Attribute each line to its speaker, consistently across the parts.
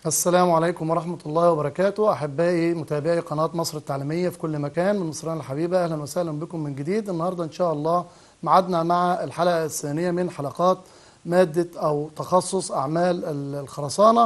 Speaker 1: السلام عليكم ورحمة الله وبركاته أحبائي متابعي قناة مصر التعليمية في كل مكان من مصرنا الحبيبة أهلا وسهلا بكم من جديد النهاردة إن شاء الله معدنا مع الحلقة الثانية من حلقات مادة أو تخصص أعمال الخرسانة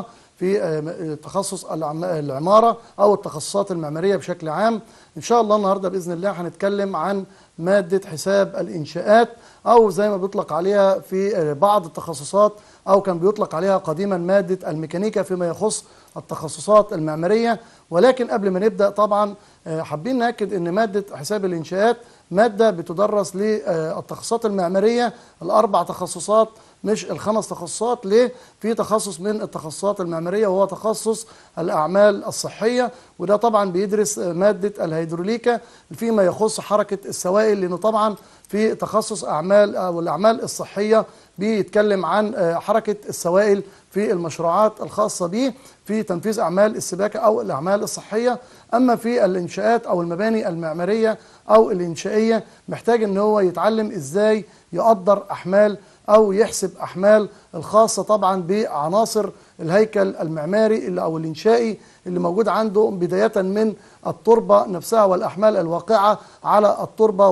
Speaker 1: في تخصص العمارة أو التخصصات المعمارية بشكل عام إن شاء الله النهاردة بإذن الله هنتكلم عن مادة حساب الإنشاءات أو زي ما بيطلق عليها في بعض التخصصات أو كان بيطلق عليها قديما مادة الميكانيكا فيما يخص التخصصات المعمارية ولكن قبل ما نبدأ طبعا حابين نأكد أن مادة حساب الإنشاءات مادة بتدرس للتخصصات المعمارية الأربع تخصصات مش الخمس تخصصات ليه؟ في تخصص من التخصصات المعمارية وهو تخصص الأعمال الصحية وده طبعا بيدرس مادة الهيدروليكا فيما يخص حركة السوائل لأنه طبعا في تخصص أعمال أو الأعمال الصحية بيتكلم عن حركة السوائل في المشروعات الخاصة به في تنفيذ أعمال السباكة أو الأعمال الصحية أما في الإنشاءات أو المباني المعمارية أو الإنشائية محتاج أن هو يتعلم إزاي يقدر أحمال أو يحسب أحمال الخاصة طبعا بعناصر الهيكل المعماري اللي أو الإنشائي اللي موجود عنده بداية من التربة نفسها والأحمال الواقعة على التربة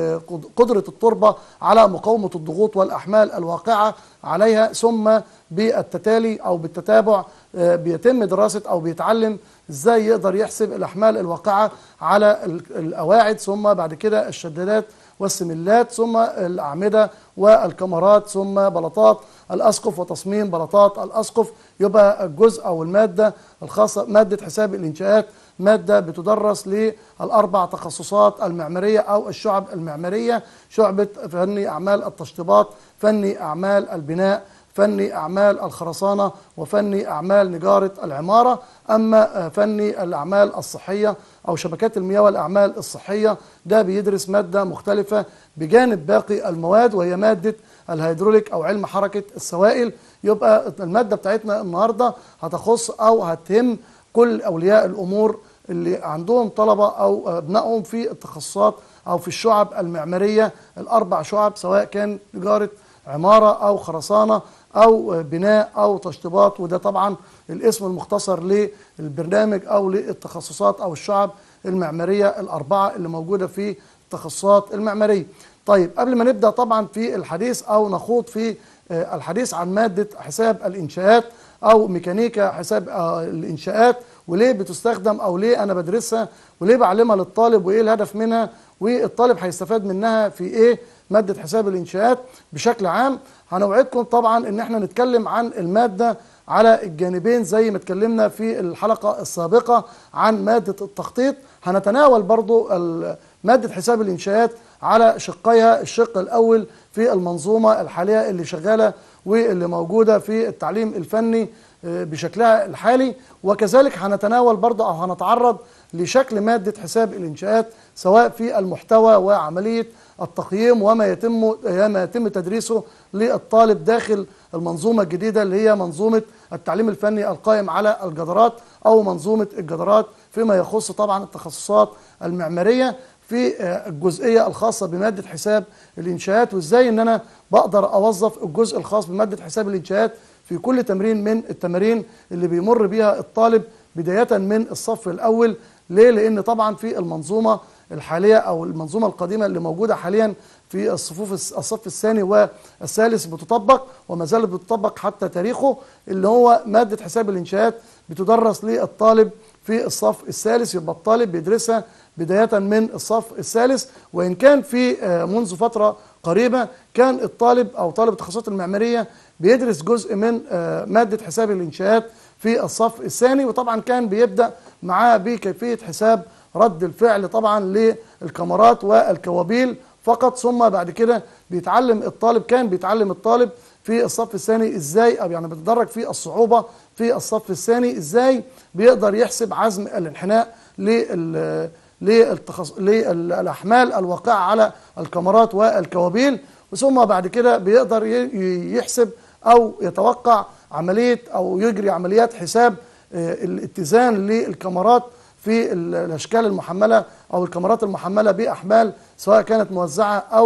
Speaker 1: وقدرة التربة على مقاومة الضغوط والأحمال الواقعة عليها ثم بالتتالي أو بالتتابع بيتم دراسة أو بيتعلم ازاي يقدر يحسب الأحمال الواقعة على الأواعد ثم بعد كده الشدادات والسملات ثم الأعمدة والكمرات ثم بلاطات الأسقف وتصميم بلاطات الأسقف يبقى الجزء أو المادة الخاصة مادة حساب الإنشاءات مادة بتدرس للأربع تخصصات المعمارية أو الشعب المعمارية شعبة فني أعمال التشطيبات فني أعمال البناء فني أعمال الخرسانة وفني أعمال نجارة العمارة أما فني الأعمال الصحية أو شبكات المياه والأعمال الصحية ده بيدرس مادة مختلفة بجانب باقي المواد وهي مادة الهيدروليك أو علم حركة السوائل يبقى المادة بتاعتنا النهاردة هتخص أو هتهم كل أولياء الأمور اللي عندهم طلبة أو أبنائهم في التخصصات أو في الشعب المعمارية الأربع شعب سواء كان تجارة عمارة أو خرسانة أو بناء أو تشطيبات وده طبعا الاسم المختصر للبرنامج أو للتخصصات أو الشعب المعمارية الأربعة اللي موجودة في التخصصات المعمارية طيب قبل ما نبدأ طبعا في الحديث أو نخوض في الحديث عن مادة حساب الإنشاءات أو ميكانيكا حساب الإنشاءات وليه بتستخدم أو ليه أنا بدرسها وليه بعلمها للطالب وإيه الهدف منها والطالب هيستفاد منها في إيه مادة حساب الإنشاءات بشكل عام هنوعدكم طبعا ان احنا نتكلم عن المادة على الجانبين زي ما اتكلمنا في الحلقة السابقة عن مادة التخطيط هنتناول برضو مادة حساب الإنشاءات على شقيها الشق الأول في المنظومة الحالية اللي شغالة واللي موجودة في التعليم الفني بشكلها الحالي وكذلك هنتناول برضو أو هنتعرض لشكل مادة حساب الإنشاءات سواء في المحتوى وعملية التقييم وما يتم ما يتم تدريسه للطالب داخل المنظومه الجديده اللي هي منظومه التعليم الفني القائم على الجدارات او منظومه الجدارات فيما يخص طبعا التخصصات المعماريه في الجزئيه الخاصه بماده حساب الانشاءات وازاي ان انا بقدر اوظف الجزء الخاص بماده حساب الانشاءات في كل تمرين من التمارين اللي بيمر بيها الطالب بدايه من الصف الاول ليه؟ لان طبعا في المنظومه الحاليه او المنظومه القديمه اللي موجوده حاليا في الصفوف الصف الثاني والثالث بتطبق وما زالت بتطبق حتى تاريخه اللي هو ماده حساب الانشاءات بتدرس للطالب في الصف الثالث يبقى الطالب بيدرسها بدايه من الصف الثالث وان كان في منذ فتره قريبه كان الطالب او طالب التخصصات المعماريه بيدرس جزء من ماده حساب الانشاءات في الصف الثاني وطبعا كان بيبدا معاه بكيفيه حساب رد الفعل طبعا للكاميرات والكوابيل فقط ثم بعد كده بيتعلم الطالب كان بيتعلم الطالب في الصف الثاني ازاي او يعني بيتدرج في الصعوبه في الصف الثاني ازاي بيقدر يحسب عزم الانحناء لل للتخص... للاحمال الواقعه على الكاميرات والكوابيل ثم بعد كده بيقدر يحسب او يتوقع عمليه او يجري عمليات حساب الاتزان للكاميرات في الاشكال المحمله او الكاميرات المحمله باحمال سواء كانت موزعه او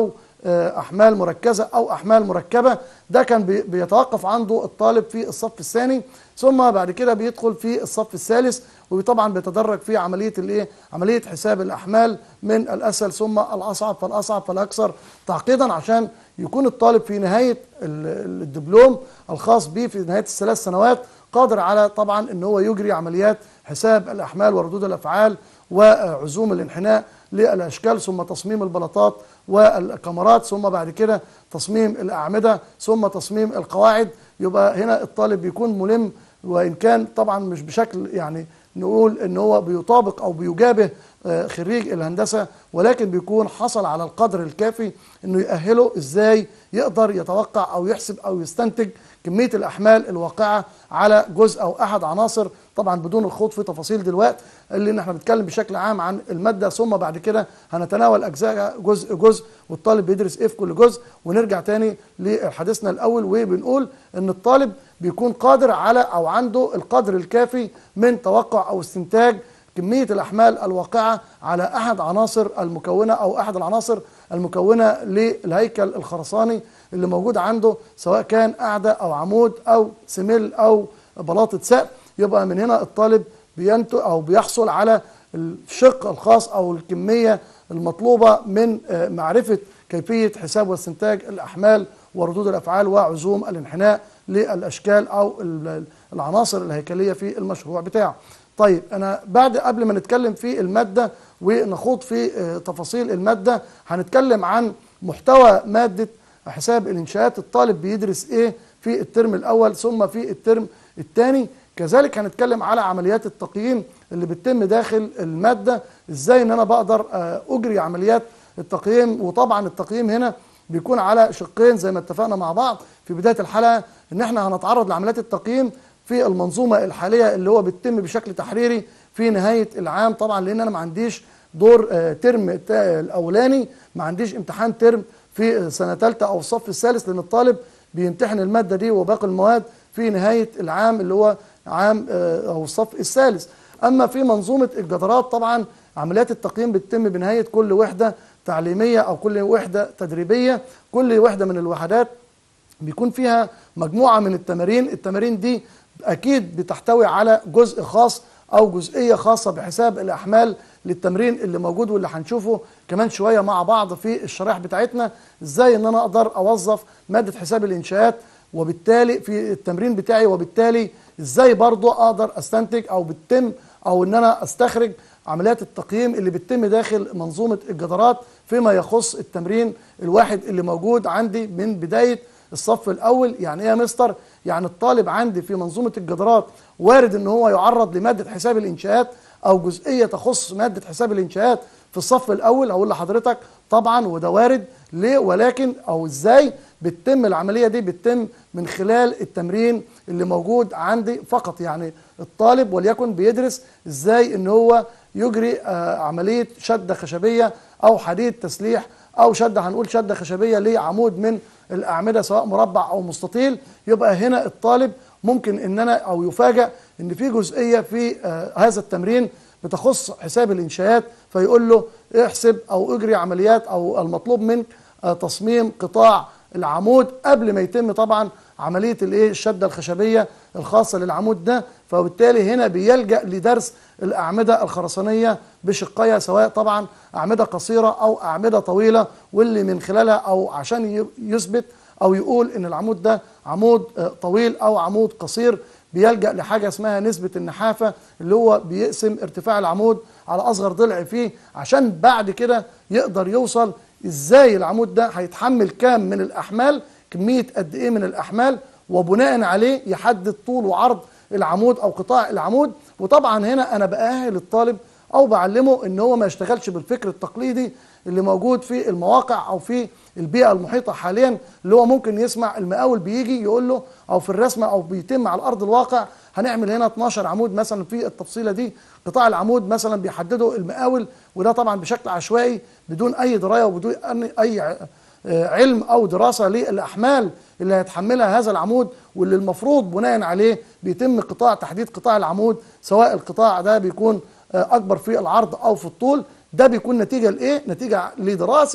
Speaker 1: آه، احمال مركزه او احمال مركبه ده كان بي- بيتوقف عنده الطالب في الصف الثاني ثم بعد كده بيدخل في الصف الثالث وطبعا بيتدرج في عمليه الايه عمليه حساب الاحمال من الاسهل ثم الاصعب فالاصعب فالاكثر تعقيدا عشان يكون الطالب في نهايه ال- الدبلوم الخاص به في نهايه الثلاث سنوات قادر على طبعا ان هو يجري عمليات حساب الاحمال وردود الافعال وعزوم الانحناء للاشكال ثم تصميم البلاطات والكاميرات ثم بعد كده تصميم الاعمده ثم تصميم القواعد يبقى هنا الطالب بيكون ملم وان كان طبعا مش بشكل يعني نقول ان هو بيطابق او بيجابه آه، خريج الهندسه ولكن بيكون حصل على القدر الكافي انه يأهله ازاي يقدر يتوقع او يحسب او يستنتج كميه الاحمال الواقعه على جزء او احد عناصر طبعا بدون الخوض في تفاصيل دلوقتي اللي احنا بنتكلم بشكل عام عن الماده ثم بعد كده هنتناول اجزاء جزء جزء والطالب بيدرس ايه في كل جزء ونرجع تاني لحديثنا الاول وبنقول ان الطالب بيكون قادر على او عنده القدر الكافي من توقع او استنتاج كمية الأحمال الواقعة على أحد عناصر المكونة أو أحد العناصر المكونة للهيكل الخرساني اللي موجود عنده سواء كان قاعدة أو عمود أو سميل أو بلاطة سقف يبقى من هنا الطالب بينتج أو بيحصل على الشق الخاص أو الكمية المطلوبة من آه، معرفة كيفية حساب واستنتاج الأحمال وردود الأفعال وعزوم الانحناء للأشكال أو ال- العناصر الهيكلية في المشروع بتاعه طيب أنا بعد قبل ما نتكلم في المادة ونخوض في آه، تفاصيل المادة هنتكلم عن محتوى مادة حساب الإنشاءات الطالب بيدرس إيه في الترم الأول ثم في الترم الثاني كذلك هنتكلم على عمليات التقييم اللي بتتم داخل المادة ازاي ان انا بقدر آه، اجري عمليات التقييم وطبعا التقييم هنا بيكون على شقين زي ما اتفقنا مع بعض في بداية الحلقة ان احنا هنتعرض لعمليات التقييم في المنظومة الحالية اللي هو بيتم بشكل تحريري في نهاية العام طبعا لان انا ما عنديش دور آه، ترم تا- الاولاني ما عنديش امتحان ترم في سنة ثالثة او الصف الثالث لان الطالب بيمتحن المادة دي وباقي المواد في نهاية العام اللي هو عام آه، او الصف الثالث اما في منظومه الجدارات طبعا عمليات التقييم بتتم بنهايه كل وحده تعليميه او كل وحده تدريبيه كل وحده من الوحدات بيكون فيها مجموعه من التمارين التمارين دي اكيد بتحتوي على جزء خاص او جزئيه خاصه بحساب الاحمال للتمرين اللي موجود واللي هنشوفه كمان شويه مع بعض في الشرائح بتاعتنا ازاي ان انا اقدر اوظف ماده حساب الانشاءات وبالتالي في التمرين بتاعي وبالتالي ازاي برضو اقدر استنتج او بتتم او ان انا استخرج عمليات التقييم اللي بتتم داخل منظومه الجدارات فيما يخص التمرين الواحد اللي موجود عندي من بدايه الصف الاول يعني ايه يا مستر يعني الطالب عندي في منظومه الجدارات وارد ان هو يعرض لماده حساب الانشاءات او جزئيه تخص ماده حساب الانشاءات في الصف الاول اقول لحضرتك طبعا وده وارد ليه ولكن او ازاي بتتم العمليه دي بتتم من خلال التمرين اللي موجود عندي فقط يعني الطالب وليكن بيدرس ازاي ان هو يجري آه، عمليه شده خشبيه او حديد تسليح او شده هنقول شده خشبيه لعمود من الاعمده سواء مربع او مستطيل يبقى هنا الطالب ممكن ان انا او يفاجأ ان في جزئيه في آه، هذا التمرين بتخص حساب الانشاءات فيقول له احسب او اجري عمليات او المطلوب منك آه، تصميم قطاع العمود قبل ما يتم طبعا عمليه الايه الشده الخشبيه الخاصه للعمود ده فبالتالي هنا بيلجا لدرس الاعمده الخرسانيه بشقيها سواء طبعا اعمده قصيره او اعمده طويله واللي من خلالها او عشان ي- يثبت او يقول ان العمود ده عمود آه، طويل او عمود قصير بيلجا لحاجه اسمها نسبه النحافه اللي هو بيقسم ارتفاع العمود على اصغر ضلع فيه عشان بعد كده يقدر يوصل ازاي العمود ده هيتحمل كام من الاحمال كميه قد ايه من الاحمال وبناء عليه يحدد طول وعرض العمود او قطاع العمود وطبعا هنا انا باهل الطالب او بعلمه ان هو ما يشتغلش بالفكر التقليدي اللي موجود في المواقع او في البيئه المحيطه حاليا اللي هو ممكن يسمع المقاول بيجي يقول له او في الرسمه او بيتم على ارض الواقع هنعمل هنا 12 عمود مثلا في التفصيله دي قطاع العمود مثلا بيحدده المقاول وده طبعا بشكل عشوائي بدون اي درايه وبدون أن- اي ع- آه، علم او دراسه للاحمال اللي هيتحملها هذا العمود واللي المفروض بناء عليه بيتم قطاع تحديد قطاع العمود سواء القطاع ده بيكون آه، اكبر في العرض او في الطول ده بيكون نتيجه لايه نتيجه لدراسه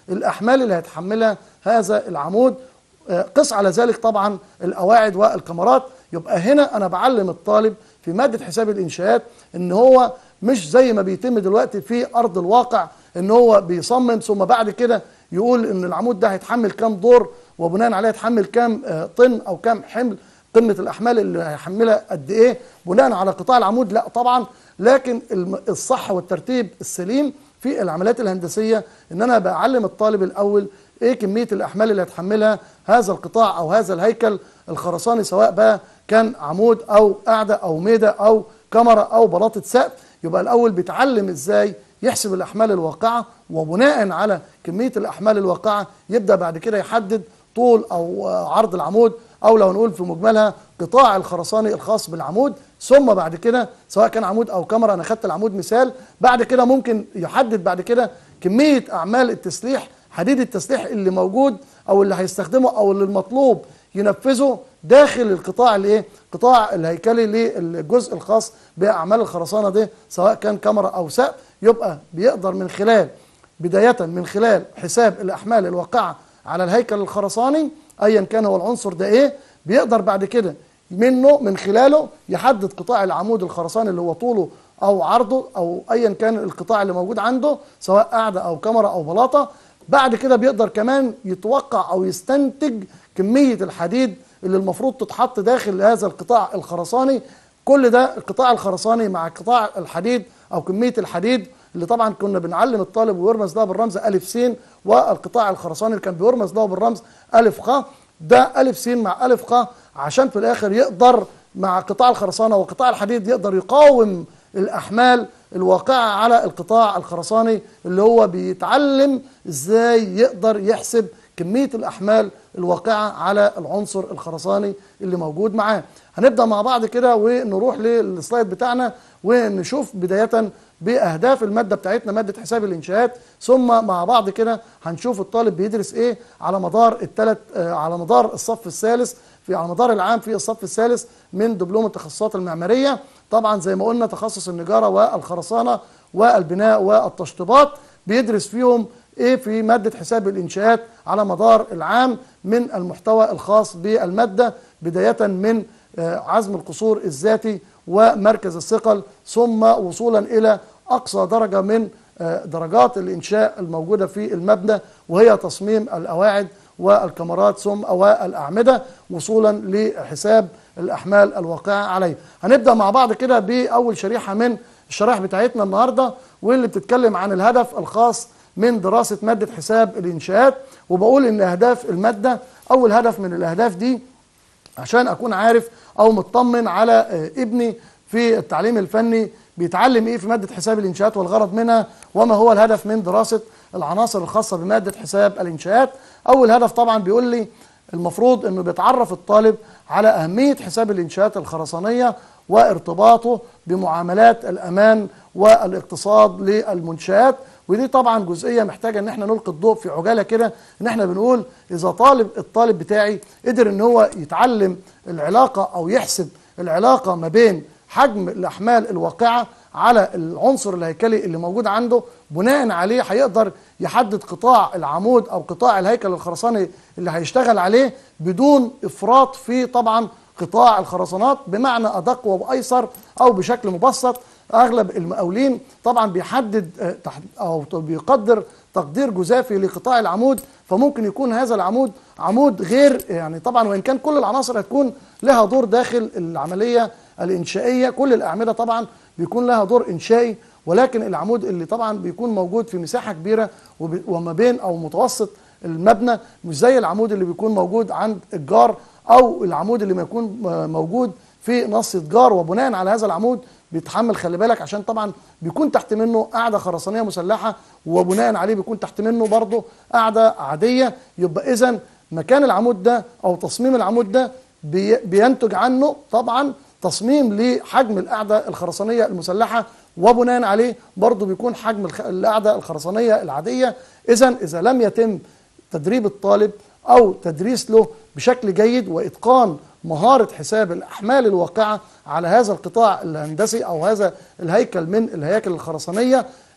Speaker 1: الاحمال اللي هيتحملها هذا العمود آه، قس على ذلك طبعا القواعد والكمرات يبقى هنا انا بعلم الطالب في ماده حساب الانشاءات ان هو مش زي ما بيتم دلوقتي في ارض الواقع ان هو بيصمم ثم بعد كده يقول ان العمود ده هيتحمل كام دور وبناء عليه يتحمل كام آه، طن او كام حمل قمه الاحمال اللي هيحملها قد ايه بناء على قطاع العمود لا طبعا لكن الم- الصح والترتيب السليم في العمليات الهندسيه ان انا بعلم الطالب الاول ايه كميه الاحمال اللي هيتحملها هذا القطاع او هذا الهيكل الخرساني سواء بقى كان عمود او قاعده او ميده او كاميرا او بلاطه سقف يبقى الاول بيتعلم ازاي يحسب الاحمال الواقعه وبناء على كميه الاحمال الواقعه يبدا بعد كده يحدد طول او آه، عرض العمود او لو نقول في مجملها قطاع الخرساني الخاص بالعمود ثم بعد كده سواء كان عمود او كاميرا انا خدت العمود مثال بعد كده ممكن يحدد بعد كده كميه اعمال التسليح حديد التسليح اللي موجود او اللي هيستخدمه او اللي المطلوب ينفذه داخل القطاع الايه قطاع الهيكلي للجزء الخاص باعمال الخرسانه دي سواء كان كاميرا او سقف يبقى بيقدر من خلال بدايه من خلال حساب الاحمال الواقعه على الهيكل الخرساني ايا كان هو العنصر ده ايه بيقدر بعد كده منه من خلاله يحدد قطاع العمود الخرساني اللي هو طوله او عرضه او ايا كان القطاع اللي موجود عنده سواء قاعده او كاميرا او بلاطه بعد كده بيقدر كمان يتوقع او يستنتج كميه الحديد اللي المفروض تتحط داخل هذا القطاع الخرساني كل ده القطاع الخرساني مع قطاع الحديد او كميه الحديد اللي طبعا كنا بنعلم الطالب ويرمز ده بالرمز الف س والقطاع الخرساني اللي كان بيرمز له بالرمز الف خ ده الف س مع الف خ عشان في الاخر يقدر مع قطاع الخرسانه وقطاع الحديد يقدر يقاوم الاحمال الواقعه على القطاع الخرساني اللي هو بيتعلم ازاي يقدر يحسب كميه الاحمال الواقعه على العنصر الخرساني اللي موجود معاه هنبدا مع بعض كده ونروح للسلايد بتاعنا ونشوف بدايه باهداف الماده بتاعتنا ماده حساب الانشاءات ثم مع بعض كده هنشوف الطالب بيدرس ايه على مدار الثلاث على مدار الصف الثالث في على مدار العام في الصف الثالث من دبلوم التخصصات المعماريه طبعا زي ما قلنا تخصص النجاره والخرسانه والبناء والتشطيبات بيدرس فيهم ايه في ماده حساب الانشاءات على مدار العام من المحتوى الخاص بالماده بدايه من آه، عزم القصور الذاتي ومركز الثقل ثم وصولا الى اقصى درجه من آه، درجات الانشاء الموجوده في المبنى وهي تصميم القواعد والكمرات ثم والاعمده وصولا لحساب الاحمال الواقعه عليه. هنبدا مع بعض كده باول شريحه من الشرائح بتاعتنا النهارده واللي بتتكلم عن الهدف الخاص من دراسه ماده حساب الانشاءات وبقول ان اهداف الماده اول هدف من الاهداف دي عشان اكون عارف او مطمن على آه، ابني في التعليم الفني بيتعلم ايه في ماده حساب الانشاءات والغرض منها وما هو الهدف من دراسه العناصر الخاصه بماده حساب الانشاءات اول هدف طبعا بيقول لي المفروض انه بيتعرف الطالب على اهميه حساب الانشاءات الخرسانيه وارتباطه بمعاملات الامان والاقتصاد للمنشات ودي طبعا جزئيه محتاجه ان احنا نلقي الضوء في عجاله كده ان احنا بنقول اذا طالب الطالب بتاعي قدر ان هو يتعلم العلاقه او يحسب العلاقه ما بين حجم الاحمال الواقعه على العنصر الهيكلي اللي موجود عنده بناء عليه هيقدر يحدد قطاع العمود او قطاع الهيكل الخرساني اللي هيشتغل عليه بدون افراط في طبعا قطاع الخرسانات بمعنى ادق وايسر او بشكل مبسط اغلب المقاولين طبعا بيحدد آه، تح- او بيقدر تقدير جزافي لقطاع العمود فممكن يكون هذا العمود عمود غير يعني طبعا وان كان كل العناصر هتكون لها دور داخل العمليه الانشائيه كل الاعمده طبعا بيكون لها دور انشائي ولكن العمود اللي طبعا بيكون موجود في مساحه كبيره وب- وما بين او متوسط المبنى مش زي العمود اللي بيكون موجود عند الجار او العمود اللي ما يكون آه، موجود في نص جار وبناء على هذا العمود بيتحمل خلي بالك عشان طبعا بيكون تحت منه قاعده خرسانيه مسلحه وبناء عليه بيكون تحت منه برضه قاعده عاديه يبقى اذا مكان العمود ده او تصميم العمود ده بي- بينتج عنه طبعا تصميم لحجم القاعده الخرسانيه المسلحه وبناء عليه برضه بيكون حجم الخ- القاعده الخرسانيه العاديه اذا اذا لم يتم تدريب الطالب او تدريس له بشكل جيد واتقان مهاره حساب الاحمال الواقعه على هذا القطاع الهندسي او هذا الهيكل من الهياكل الخرسانيه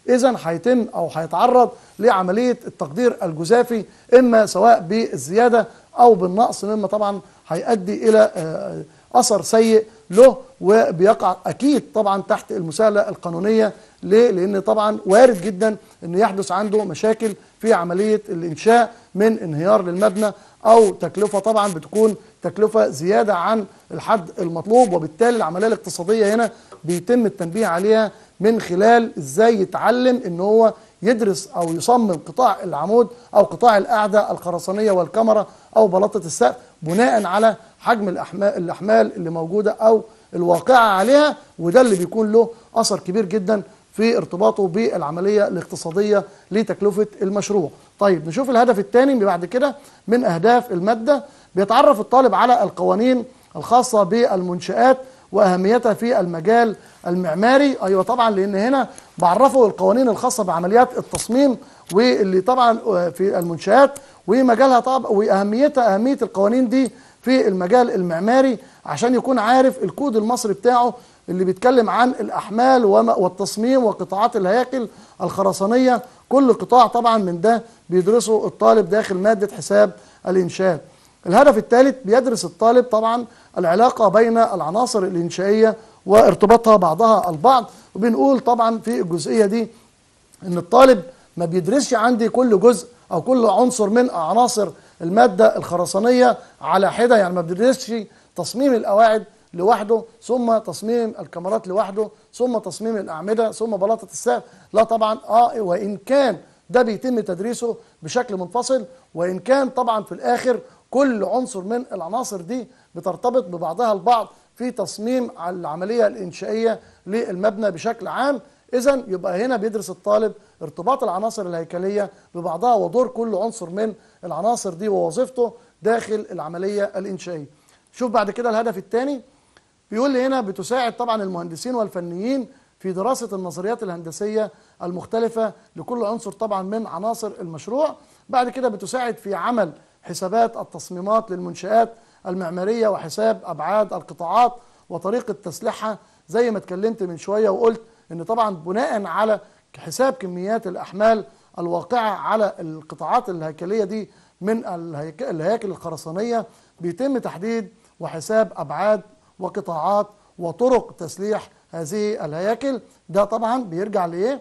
Speaker 1: اذا هيتم او هيتعرض لعمليه التقدير الجزافي اما سواء بالزياده او بالنقص مما طبعا هيؤدي الى آه، اثر سيء له وبيقع اكيد طبعا تحت المساءله القانونيه ليه؟ لان طبعا وارد جدا ان يحدث عنده مشاكل في عمليه الانشاء من انهيار للمبنى او تكلفه طبعا بتكون تكلفه زياده عن الحد المطلوب وبالتالي العمليه الاقتصاديه هنا بيتم التنبيه عليها من خلال ازاي يتعلم ان هو يدرس او يصمم قطاع العمود او قطاع القاعده الخرسانيه والكاميرا او بلاطه السقف بناء على حجم الاحمال الاحمال اللي موجوده او الواقعه عليها وده اللي بيكون له اثر كبير جدا في ارتباطه بالعمليه الاقتصاديه لتكلفه المشروع. طيب نشوف الهدف الثاني بعد كده من اهداف الماده بيتعرف الطالب على القوانين الخاصه بالمنشات واهميتها في المجال المعماري ايوه طبعا لان هنا بعرفه القوانين الخاصه بعمليات التصميم واللي طبعا في المنشات ومجالها طبعا واهميتها اهميه القوانين دي في المجال المعماري عشان يكون عارف الكود المصري بتاعه اللي بيتكلم عن الاحمال وما- والتصميم وقطاعات الهياكل الخرسانيه كل قطاع طبعا من ده بيدرسه الطالب داخل ماده حساب الانشاء الهدف الثالث بيدرس الطالب طبعا العلاقه بين العناصر الانشائيه وارتباطها بعضها البعض وبنقول طبعا في الجزئيه دي ان الطالب ما بيدرسش عندي كل جزء او كل عنصر من عناصر الماده الخرسانيه على حده يعني ما بيدرسش تصميم القواعد لوحده ثم تصميم الكاميرات لوحده ثم تصميم الاعمده ثم بلاطه السقف لا طبعا اه وان كان ده بيتم تدريسه بشكل منفصل وان كان طبعا في الاخر كل عنصر من العناصر دي بترتبط ببعضها البعض في تصميم العمليه الانشائيه للمبنى بشكل عام اذا يبقى هنا بيدرس الطالب ارتباط العناصر الهيكليه ببعضها ودور كل عنصر من العناصر دي ووظيفته داخل العمليه الانشائيه شوف بعد كده الهدف الثاني بيقول لي هنا بتساعد طبعا المهندسين والفنيين في دراسة النظريات الهندسية المختلفة لكل عنصر طبعا من عناصر المشروع بعد كده بتساعد في عمل حسابات التصميمات للمنشآت المعمارية وحساب أبعاد القطاعات وطريقة تسليحها زي ما اتكلمت من شوية وقلت ان طبعا بناء على حساب كميات الأحمال الواقعة على القطاعات الهيكلية دي من الهيك- الهياكل الخرسانية بيتم تحديد وحساب أبعاد وقطاعات وطرق تسليح هذه الهياكل ده طبعا بيرجع لايه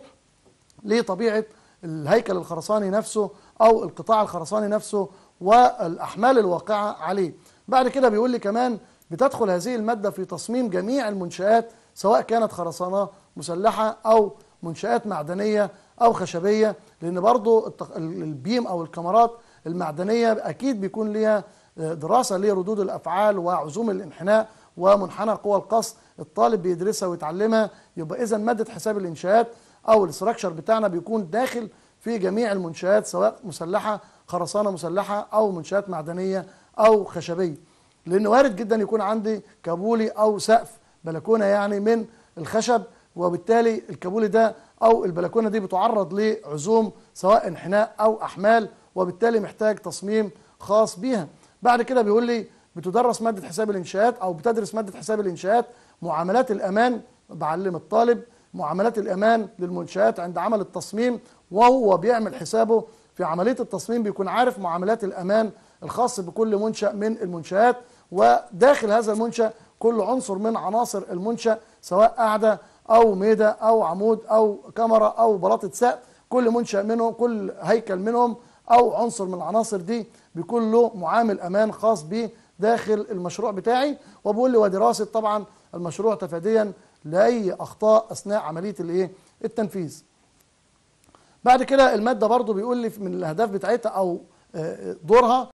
Speaker 1: لطبيعه الهيكل الخرساني نفسه او القطاع الخرساني نفسه والاحمال الواقعه عليه بعد كده بيقول لي كمان بتدخل هذه الماده في تصميم جميع المنشات سواء كانت خرسانه مسلحه او منشات معدنيه او خشبيه لان برضو التق- البيم او الكاميرات المعدنيه اكيد بيكون ليها دراسه لردود الافعال وعزوم الانحناء ومنحنى قوى القص الطالب بيدرسها ويتعلمها يبقى اذا ماده حساب الانشاءات او الاستراكشر بتاعنا بيكون داخل في جميع المنشآت سواء مسلحه خرسانه مسلحه او منشآت معدنيه او خشبيه لان وارد جدا يكون عندي كابولي او سقف بلكونه يعني من الخشب وبالتالي الكابولي ده او البلكونه دي بتعرض لعزوم سواء انحناء او احمال وبالتالي محتاج تصميم خاص بيها بعد كده بيقول لي بتدرس ماده حساب الانشاءات او بتدرس ماده حساب الانشاءات معاملات الامان بعلم الطالب معاملات الامان للمنشات عند عمل التصميم وهو بيعمل حسابه في عمليه التصميم بيكون عارف معاملات الامان الخاص بكل منشا من المنشات وداخل هذا المنشا كل عنصر من عناصر المنشا سواء قاعده او ميده او عمود او كاميرا او بلاطه سقف كل منشا منهم كل هيكل منهم او عنصر من العناصر دي بيكون له معامل امان خاص بيه داخل المشروع بتاعي وبقول لي ودراسه طبعا المشروع تفاديا لاي اخطاء اثناء عمليه الايه التنفيذ بعد كده الماده برضو بيقول لي من الاهداف بتاعتها او آه، دورها